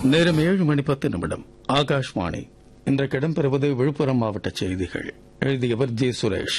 நேரம் ஏழு மணி பத்து நிமிடம் ஆகாஷ்வாணி இன்றைக்கு இடம்பெறுவது விழுப்புரம் மாவட்ட செய்திகள் எழுதியவர் ஜே சுரேஷ்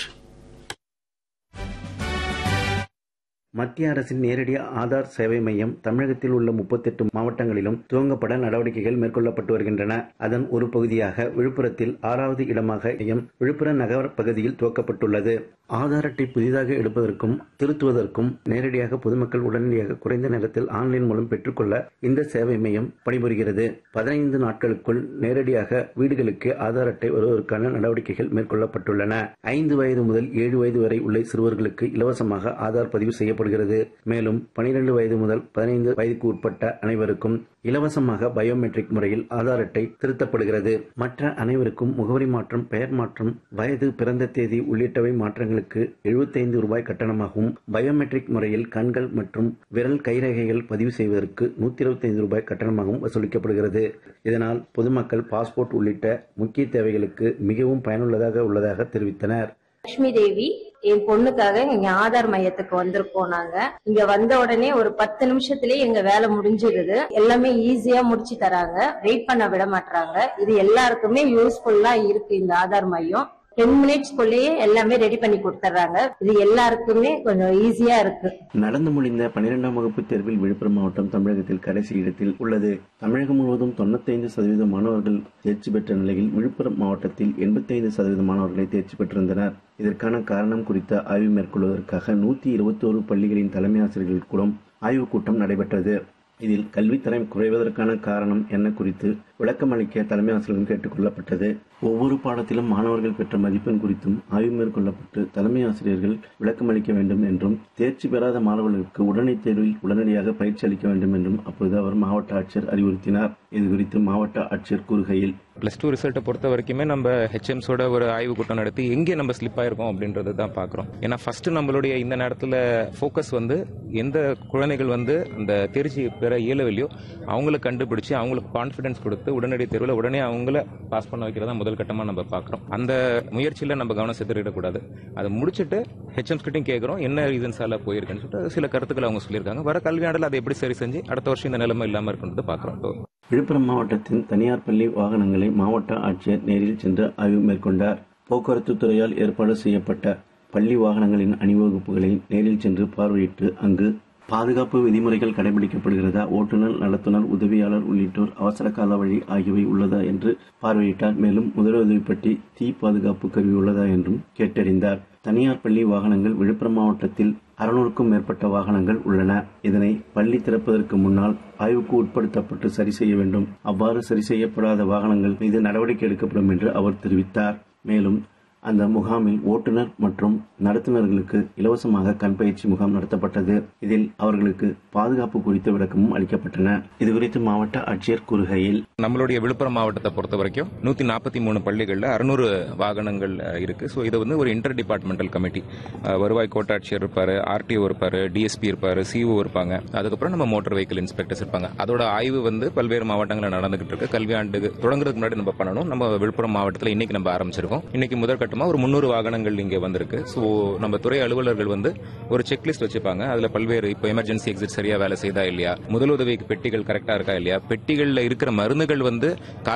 மத்திய அரசின் நேரடி ஆதார் சேவை மையம் தமிழகத்தில் உள்ள முப்பத்தெட்டு மாவட்டங்களிலும் துவங்கப்பட நடவடிக்கைகள் மேற்கொள்ளப்பட்டு வருகின்றன அதன் ஒரு பகுதியாக விழுப்புரத்தில் ஆறாவது இடமாக மையம் விழுப்புரம் நகர பகுதியில் துவக்கப்பட்டுள்ளது ஆதார் அட்டை புதிதாக எடுப்பதற்கும் திருத்துவதற்கும் நேரடியாக பொதுமக்கள் உடனடியாக குறைந்த நேரத்தில் ஆன்லைன் மூலம் பெற்றுக்கொள்ள இந்த சேவை மையம் பணிபுரிகிறது பதினைந்து நாட்களுக்குள் நேரடியாக வீடுகளுக்கு ஆதார் அட்டை வருவதற்கான நடவடிக்கைகள் மேற்கொள்ளப்பட்டுள்ளன ஐந்து வயது முதல் ஏழு வயது வரை உள்ள சிறுவர்களுக்கு இலவசமாக ஆதார் பதிவு செய்யப்படுகிறது மேலும் பனிரெண்டு வயது முதல் பதினைந்து வயதுக்கு உட்பட்ட அனைவருக்கும் இலவசமாக பயோமெட்ரிக் முறையில் ஆதார் அட்டை திருத்தப்படுகிறது மற்ற அனைவருக்கும் முகவரி மாற்றம் பெயர் மாற்றம் வயது பிறந்த தேதி உள்ளிட்டவை மாற்றங்களுக்கு எழுபத்தைந்து ரூபாய் கட்டணமாகவும் பயோமெட்ரிக் முறையில் கண்கள் மற்றும் விரல் கைரேகைகள் பதிவு செய்வதற்கு நூத்தி இருபத்தைந்து ரூபாய் கட்டணமாகவும் வசூலிக்கப்படுகிறது இதனால் பொதுமக்கள் பாஸ்போர்ட் உள்ளிட்ட முக்கிய தேவைகளுக்கு மிகவும் பயனுள்ளதாக உள்ளதாக தெரிவித்தனர் லட்சுமி தேவி என் பொண்ணுக்காக எங்க ஆதார் மையத்துக்கு வந்திருக்கோம் நாங்க இங்க வந்த உடனே ஒரு பத்து நிமிஷத்திலேயே எங்க வேலை முடிஞ்சிருது எல்லாமே ஈஸியா முடிச்சு தராங்க வெயிட் பண்ண விட மாட்டாங்க இது எல்லாருக்குமே யூஸ்ஃபுல்லா இருக்கு இந்த ஆதார் மையம் டென் மினிட்ஸ்க்குள்ளேயே எல்லாமே ரெடி பண்ணி கொடுத்துட்றாங்க இது எல்லாருக்குமே கொஞ்சம் ஈஸியா இருக்கு நடந்து முடிந்த பனிரெண்டாம் வகுப்பு தேர்வில் விழுப்புரம் மாவட்டம் தமிழகத்தில் கடைசி இடத்தில் உள்ளது தமிழகம் முழுவதும் தொண்ணூத்தைந்து சதவீத மாணவர்கள் தேர்ச்சி பெற்ற நிலையில் விழுப்புரம் மாவட்டத்தில் எண்பத்தைந்து சதவீத மாணவர்களை தேர்ச்சி பெற்றிருந்தனர் இதற்கான காரணம் குறித்த ஆய்வு மேற்கொள்வதற்காக நூத்தி இருபத்தோரு பள்ளிகளின் தலைமை ஆசிரியர்கள் கூடம் ஆய்வுக் கூட்டம் நடைபெற்றது இதில் கல்வித்தரம் குறைவதற்கான காரணம் என்ன குறித்து விளக்கம் அளிக்க தலைமை ஆசிரியர்கள் கேட்டுக் கொள்ளப்பட்டது ஒவ்வொரு பாடத்திலும் மாணவர்கள் பெற்ற மதிப்பெண் குறித்தும் ஆய்வு மேற்கொள்ளப்பட்டு தலைமை ஆசிரியர்கள் விளக்கம் அளிக்க வேண்டும் என்றும் தேர்ச்சி பெறாத மாணவர்களுக்கு உடனடி தேர்வில் உடனடியாக பயிற்சி அளிக்க வேண்டும் என்றும் அப்போது அவர் மாவட்ட ஆட்சியர் அறிவுறுத்தினார் இதுகுறித்து மாவட்ட ஆட்சியர் கூறுகையில் ப்ளஸ் டூ ரிசல்ட்டை பொறுத்த வரைக்குமே நம்ம ஹெச்எம்ஸோட ஒரு ஆய்வு கூட்டம் நடத்தி எங்கே நம்ம ஸ்லிப் ஆயிருக்கோம் அப்படின்றது தான் பார்க்குறோம் ஏன்னா ஃபர்ஸ்ட் நம்மளுடைய இந்த நேரத்தில் ஃபோக்கஸ் வந்து எந்த குழந்தைகள் வந்து அந்த தேர்ச்சி பெற இயலவில்லையோ அவங்கள கண்டுபிடிச்சு அவங்களுக்கு கான்ஃபிடன்ஸ் கொடுத்து உடனடி தேர்வில் உடனே அவங்கள பாஸ் பண்ண வைக்கிறதா முதல் கட்டமாக நம்ம பார்க்குறோம் அந்த முயற்சியில் நம்ம கவனம் செலுத்திடக்கூடாது அதை முடிச்சுட்டு ஹெச்எம்ஸ் கிட்டையும் கேட்குறோம் என்ன ரீசன்ஸால போயிருக்குன்னு சொல்லிட்டு சில கருத்துக்களை அவங்க சொல்லியிருக்காங்க வர கல்வியாண்டில் அதை எப்படி சரி செஞ்சு அடுத்த வருஷம் இந்த நிலைமை இல்லாமல் இருக்குன்றது பார்க்குறோம் விழுப்புரம் மாவட்டத்தின் தனியார் பள்ளி வாகனங்களை மாவட்ட ஆட்சியர் நேரில் சென்று ஆய்வு மேற்கொண்டார் போக்குவரத்து துறையால் ஏற்பாடு செய்யப்பட்ட பள்ளி வாகனங்களின் அணிவகுப்புகளை நேரில் சென்று பார்வையிட்டு அங்கு பாதுகாப்பு விதிமுறைகள் கடைபிடிக்கப்படுகிறதா ஓட்டுநர் நடத்துனர் உதவியாளர் உள்ளிட்டோர் அவசர கால வழி ஆகியவை உள்ளதா என்று பார்வையிட்டார் மேலும் முதலுதவி பற்றி தீ பாதுகாப்பு கருவி உள்ளதா என்றும் கேட்டறிந்தார் தனியார் பள்ளி வாகனங்கள் விழுப்புரம் மாவட்டத்தில் அறுநூறுக்கும் மேற்பட்ட வாகனங்கள் உள்ளன இதனை பள்ளி திறப்பதற்கு முன்னால் ஆய்வுக்கு உட்படுத்தப்பட்டு சரி செய்ய வேண்டும் அவ்வாறு சரி செய்யப்படாத வாகனங்கள் மீது நடவடிக்கை எடுக்கப்படும் என்று அவர் தெரிவித்தார் மேலும் அந்த முகாமில் ஓட்டுநர் மற்றும் நடத்துனர்களுக்கு இலவசமாக கண் பயிற்சி முகாம் நடத்தப்பட்டது இதில் அவர்களுக்கு பாதுகாப்பு குறித்த விளக்கமும் அளிக்கப்பட்டன இதுகுறித்து மாவட்ட ஆட்சியர் கூறுகையில் நம்மளுடைய விழுப்புரம் மாவட்டத்தை பொறுத்த வரைக்கும் நூத்தி நாற்பத்தி மூணு பள்ளிகளில் அறுநூறு வாகனங்கள் அஹ், இருக்கு ஸோ இது வந்து ஒரு இன்டர் டிபார்ட்மெண்டல் கமிட்டி அஹ், வருவாய் கோட்டாட்சியர் இருப்பாரு ஆர்டிஓ இருப்பாரு டிஎஸ்பி இருப்பாரு சிஓ இருப்பாங்க அதுக்கப்புறம் நம்ம மோட்டார் வெஹிக்கிள் இன்ஸ்பெக்டர்ஸ் இருப்பாங்க அதோட ஆய்வு வந்து பல்வேறு மாவட்டங்களில் நடந்துகிட்டு இருக்கு கல்வியாண்டுக்கு தொடங்குறதுக்கு முன்னாடி நம்ம பண்ணணும் நம்ம விழுப்புரம் மாவட்டத்தில் இன்னைக்கு நம்ம ஆரம்பிச்சிருக்கோம் இன்னைக்கு முதற்கட்டமா ஒரு முன்னூறு வாகனங்கள் இங்கே வந்திருக்கு ஸோ நம்ம துறை அலுவலர்கள் வந்து ஒரு செக்லிஸ்ட் வச்சுப்பாங்க அதுல பல்வேறு இப்போ எமர்ஜென்சி எக்ஸிட் சரியா வேலை செய்தா இல்லையா முதலுதவி பெட்டிகள் கரெக்டா இருக்கா இல்லையா பெட்டிகள்ல இருக்கிற மருந்துகள் வந்து